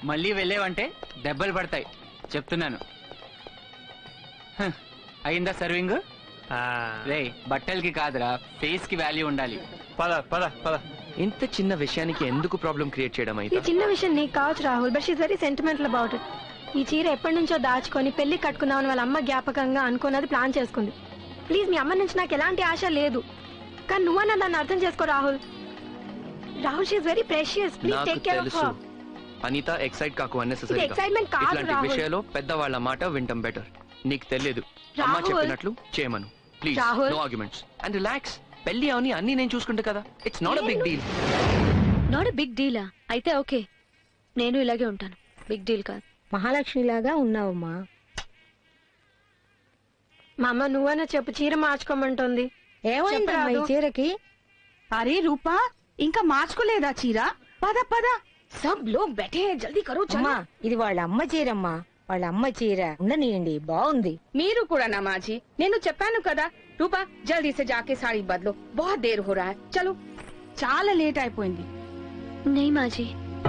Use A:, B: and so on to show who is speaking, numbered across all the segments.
A: మళ్ళీ వెళ్ళేవంటే దెబ్బలు పడతాయి చెప్తున్నాను హ, అయిందా సర్వింగ్ రే బట్టలకి కాదురా ఫేస్ కి వాల్యూ ఉండాలి
B: పద పద పద
C: ఇంత చిన్న విషయానికి ఎందుకు ప్రాబ్లం క్రియేట్ చేయడం
D: ఈ
C: అయితే
D: చిన్న విషయం నీకు కావచ్చు Rahul but she's very sentimental about it ఈ చీర ఎప్పటి నుంచో దాచుకొని పెళ్లి కట్టుకుందామని వాళ్ళ అమ్మ జ్ఞాపకంగా అనుకున్నది ప్లాన్ చేసుకుంది ప్లీజ్ మీ అమ్మ నుంచి నాకు ఎలాంటి ఆశ లేదు కానీ నువ్వన్నా దాన్ని అర్థం చేసుకో Rahul Rahul she's very precious please
C: నాకు
D: టేక్ కేర్ ఆఫ్
C: తెలుసు అనిత ఎక్సైట్ కాకు
D: ఇది
C: అన్నెసెసరీ
D: excitement కాదు,
C: ఇట్లాంటి
D: రాహుల్.
C: విషయాల్లో పెద్దవాళ్ళ మాట వింటం బెటర్ నీకు తెలియదు అమ్మ
D: రాహుల్.
C: చెప్పినట్లు చేయమను please
D: Rahul.
C: No arguments and relax పెళ్లి అవని అన్ని నేను చూసుకుంటా కదా it's not a big deal
E: not big డీలా అయితే ఓకే నేను ఇలాగే ఉంటాను బిగ్ డీల్ కాదు
F: మహాలక్ష్మిలాగా ఉన్నావమ్మా
D: మా అమ్మ నువ్వైనా చెప్పు చీర మార్చుకోమంటుంది
F: ఏమైందమ్మా ఈ
D: చెప్పరాదు.
F: చీరకి
G: అరే రూపా ఇంకా మార్చుకోలేదా చీర పద పద సబ్ లోగ్ బెఠే హై, జల్దీ కరో
F: అమ్మా ఇది వాళ్ళ అమ్మ చీరమ్మా వాళ్ళ అమ్మ చీర ఉండనియండి బాగుంది
G: మీరు కూడా నమాజీ నేను చెప్పాను కదా రూపా జల్దీ సే జాకే సాడీ బదలో బహుత్ దేర్ హో రహా హై చలో చాలా లేట్ అయిపోయింది
E: నై మాజీ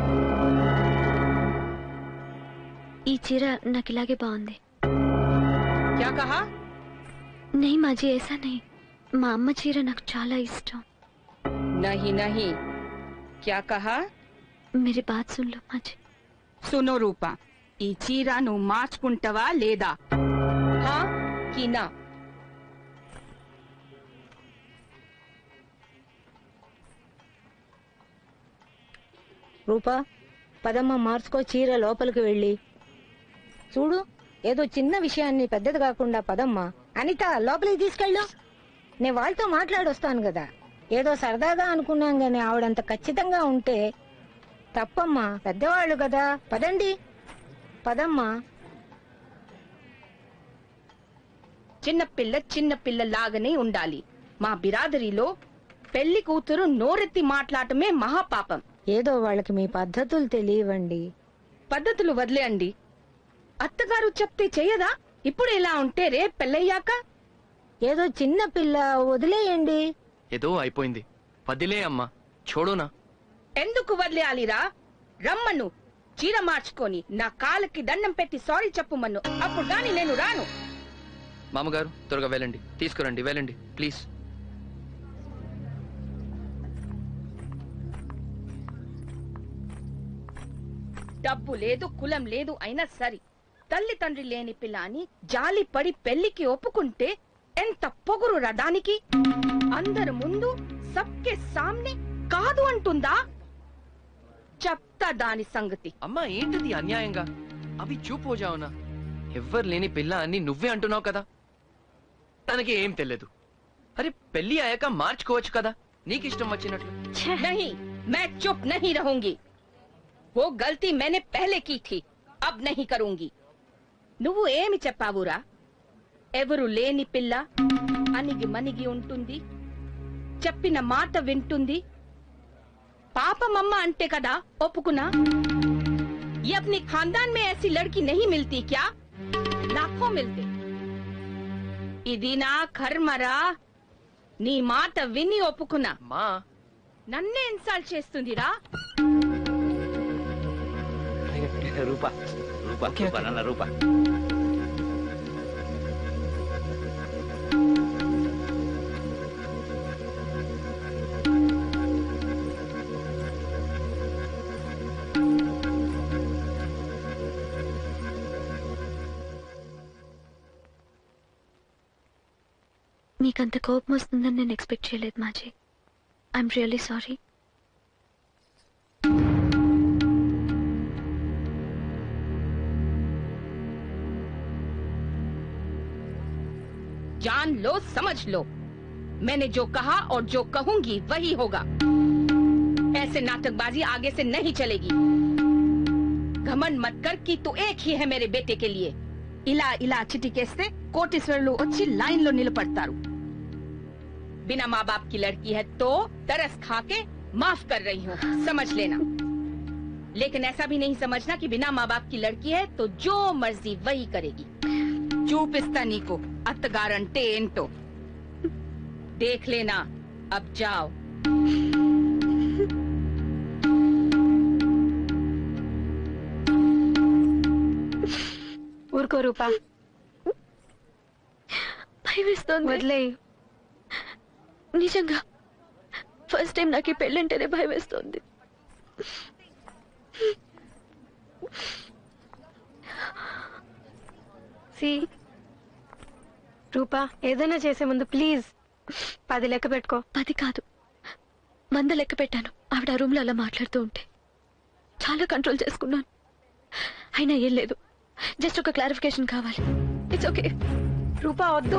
E: ఈ చీర నాకు ఇలాగే బాగుంది
G: క్యా కహా
E: నై మాజీ ఏసా నై మా అమ్మ చీర నాకు చాలా ఇష్టం
G: नहीं नहीं क्या कहा
E: मेरी बात सुन लो माजी
G: సునో రూపా ఈ చీర నువ్వు మార్చుకుంటావా లేదా హా కి నా
F: రూపా పదమ్మ మార్చుకో చీర లోపలికి వెళ్ళి చూడు ఏదో చిన్న విషయాన్ని పెద్దది కాకుండా పదమ్మా అనిత లోపలికి తీసుకెళ్ళు నేను వాళ్ళతో మాట్లాడొస్తాను కదా ఏదో సరదాగా అనుకున్నాం గాని ఆవిడంత ఖచ్చితంగా ఉంటే తప్పమ్మా పెద్దవాళ్ళు కదా పదండి పదమ్మా
G: చిన్న పిల్ల చిన్న పిల్ల లాగానే ఉండాలి మా బిరాదరిలో పెళ్లి కూతురు నోరెత్తి మాట్లాడటమే మహాపాపం
F: ఏదో వాళ్ళకి మీ పద్ధతులు తెలియవండి
G: పద్ధతులు వదిలేయండి అత్తగారు చెప్తే చెయ్యదా ఇప్పుడు ఇలా ఉంటే రే పెళ్ళయ్యాక
F: ఏదో చిన్న పిల్ల వదిలేయండి
C: ఏదో అయిపోయింది వదిలే అమ్మా చూడునా
G: ఎందుకు వదిలేయాలిరా రమ్మను చీర మార్చుకొని నా కాళ్ళకి దండం పెట్టి సారీ చెప్పుమన్ను అప్పుడు గాని నేను రాను
C: మామగారు త్వరగా వెళ్ళండి తీసుకురండి వెళ్ళండి ప్లీజ్
G: డబ్బు లేదు కులం లేదు అయినా సరి తల్లి తండ్రి లేని పిల్ల అని జాలి పడి పెళ్లికి ఒప్పుకుంటే ఎంత పొగురు దానికి అందరు ముందు సబ్కే సామ్నే కాదు అంటుందా చెప్తా దాని సంగతి
C: అమ్మా ఏంటిది అన్యాయంగా అవి చూపు జావునా ఎవ్వరు లేని పిల్ల అని నువ్వే అంటున్నావు కదా తనకి ఏం తెలియదు అరే పెళ్లి అయ్యాక మార్చుకోవచ్చు కదా నీకిష్టం వచ్చినట్లు
G: नहीं मैं चुप नहीं रहूंगी वो गलती मैंने पहले की थी अब नहीं करूंगी నువ్వు ఏమి చెప్పావురా ఎవరు లేని పిల్ల అనిగి మనిగి ఉంటుంది చెప్పిన మాట వింటుంది పాపమమ్మ అంటే కదా ఒప్పుకున్నా ये अपने खानदान में ऐसी लड़की नहीं मिलती क्या लाखों मिलते ఇది నా కర్మరా నీ మాట విని ఒప్పుకున్నా
C: మా
G: నన్నే ఇన్సల్ట్ చేస్తుందిరా
B: రూపా రూపా రూపా నాన్న రూపా
E: నీకంత కోపం వస్తుందని నేను ఎక్స్పెక్ట్ చేయలేదు మాజీ ఐఎమ్ రియల్లీ సారీ
G: जान लो समझ लो मैंने जो कहा और जो कहूंगी वही होगा ऐसे नाटकबाजी आगे से नहीं चलेगी घमंड मत कर कि तू एक ही है मेरे बेटे के लिए ఇలా ఇలా చిటికేస్తే కోటీశ్వరులు వచ్చి లైన్ లో నిలబడతారు बिना माँ बाप की लड़की है तो तरस खा के माफ कर रही हूँ समझ लेना लेकिन ऐसा भी नहीं समझना कि बिना माँ बाप की लड़की है तो जो मर्जी वही करेगी చూపిస్తా నీకు అత్తగారంటే ఏంటో దేఖ్ లేనా అబ్ జావ్
D: ఊరుకో రూపా
E: భయం వేస్తోంది
D: వదిలే
E: నిజంగా ఫస్ట్ టైం నాకు ఈ పెళ్ళంటేనే భయం వేస్తోంది
D: సి రూపా ఏదైనా చేసే ముందు ప్లీజ్ పది లెక్క పెట్టుకో
E: పది కాదు వంద లెక్క పెట్టాను ఆవిడ ఆ రూమ్లో అలా మాట్లాడుతూ ఉంటే చాలా కంట్రోల్ చేసుకున్నాను అయినా ఏం లేదు జస్ట్ ఒక క్లారిఫికేషన్ కావాలి ఇట్స్ ఓకే
D: రూపా వద్దు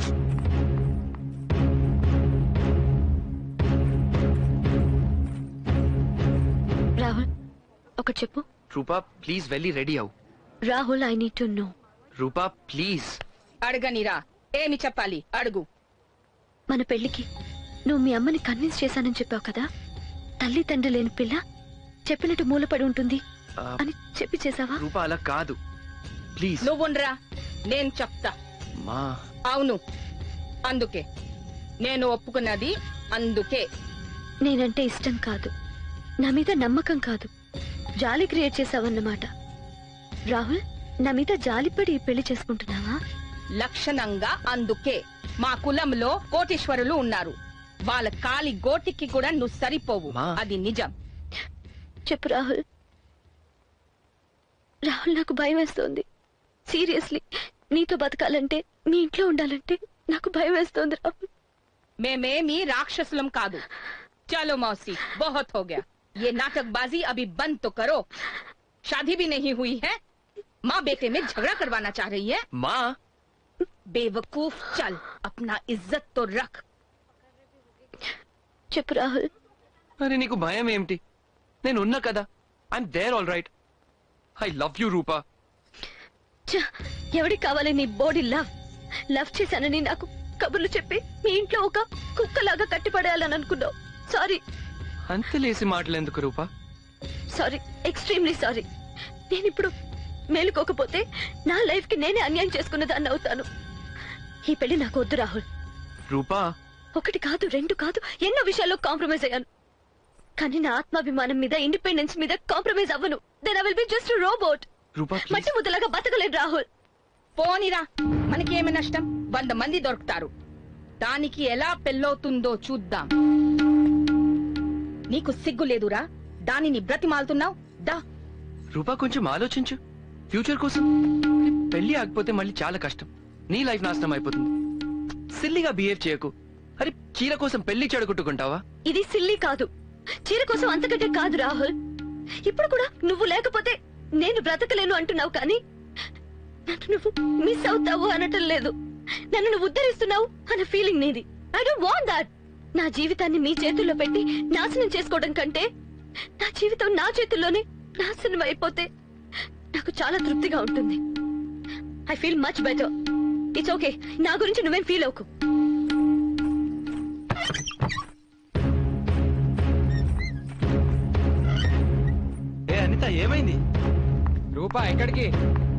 E: రాహుల్ ఒకటి చెప్పు
C: రూపా ప్లీజ్ వెళ్ళి రెడీ అవు
E: Rahul I need to know
C: Rupa please
G: అడగనిరా ఏమి చెప్పాలి అడుగు
E: మన పెళ్లికి నువ్వు మీ అమ్మని కన్విన్స్ చేశానని చెప్పావు కదా తల్లి తండ్రి లేని పిల్ల చెప్పినట్టు మూలపడి ఉంటుంది
C: ఆ,
E: అని చెప్పి చేసావా
C: రూపా అలా కాదు ప్లీజ్
G: నువ్వుండ్రా నేను చెప్తా
C: మా
G: అవును అందుకే నేను ఒప్పుకున్నది అందుకే
E: నేనంటే ఇష్టం కాదు నా మీద నమ్మకం కాదు జాలి క్రియేట్ చేసావన్నమాట రాహుల్ నా మీద జాలిపడి ఈ పెళ్లి చేసుకుంటున్నావా
G: లక్షణంగా అందుకే మా కులంలో కోటీశ్వరులు ఉన్నారు వాళ్ళ కాలి గోటికి కూడా నువ్వు సరిపోవు
C: మా.
G: అది నిజం
E: చెప్పు రాహుల్ రాహుల్ నాకు భయం వేస్తోంది సీరియస్లీ నీతో బతకాలంటే మీ ఇంట్లో ఉండాలంటే నాకు భయం వేస్తోంది రాహుల్
G: మేమేమి రాక్షసులం కాదు चलो मौसी बहुत हो गया ये नाटकबाजी अभी बंद तो करो शादी भी नहीं हुई है माँ बेटे में झगड़ा करवाना चाह रही है
C: మా
G: बेवकूफ चल अपना इज्जत तो रख
E: చెప్పు రాహుల్
C: అరే నీకు భయం ఏమిటి నేను ఉన్నా కదా I'm there all right I love you Rupa
E: ఛ, ఎవడికి కావాలి నీ బాడీ లవ్ లవ్ చేశానని నాకు కబుర్లు చెప్పి మీ ఇంట్లో ఒక కుక్కలాగా కట్టిపడేయాలని అనుకున్నావు సారీ
C: అంతలేసి మాటలెందుకు రూపా
E: సారీ ఎక్స్ట్రీమ్లీ సారీ నేను ఇప్పుడు మేలుకోకపోతే నా లైఫ్ కి నేనే అన్యాయం చేసుకున్న దాన్ని అవుతాను ఈ పెళ్లి నాకు వద్దు రాహుల్
C: రూపా
E: ఒకటి కాదు రెండు కాదు ఎన్నో విషయాల్లో కాంప్రమైజ్ అయ్యాను కానీ నా ఆత్మాభిమానం మీద ఇండిపెండెన్స్ మీద కాంప్రమైజ్ అవ్వను then I will be just robot
C: Rupa please
E: మట్టి ముద్దలాగా బతకలేను రాహుల్
G: పోనిరా మనకి ఏమి నష్టం వంద మంది దొరుకుతారు దానికి ఎలా పెళ్ళవుతుందో చూద్దాం నీకు సిగ్గు లేదురా దానిని బ్రతిమాలుతున్నావు దా
C: రూపా కొంచెం ఆలోచించు ఫ్యూచర్ కోసం పెళ్లి ఆగిపోతే మళ్ళీ చాలా కష్టం నీ లైఫ్ నాశనం అయిపోతుంది సిల్లిగా బిహేవ్ చేయకు అరే చీర కోసం పెళ్లి చెడగొట్టుకుంటావా
E: ఇది సిల్లీ కాదు చీర కోసం అంతకంటే కాదు రాహుల్ ఇప్పుడు కూడా నువ్వు లేకపోతే నేను బ్రతకలేను అంటున్నావు కానీ నన్ను నువ్వు మిస్ అవుతావు అనటం లేదు నన్ను నువ్వు ఉద్ధరిస్తున్నావు అన్న ఫీలింగ్ నీది ఐ డోంట్ వాంట్ దాట్ నా జీవితాన్ని మీ చేతుల్లో పెట్టి నాశనం చేసుకోవడం కంటే నా జీవితం నా చేతుల్లోనే నాశనం అయిపోతే నాకు చాలా తృప్తిగా ఉంటుంది I feel much better it's okay నా గురించి నువ్వేం ఫీల్ అవ్వకు
C: ఏ అనిత ఏమైంది
A: రూపా ఎక్కడికి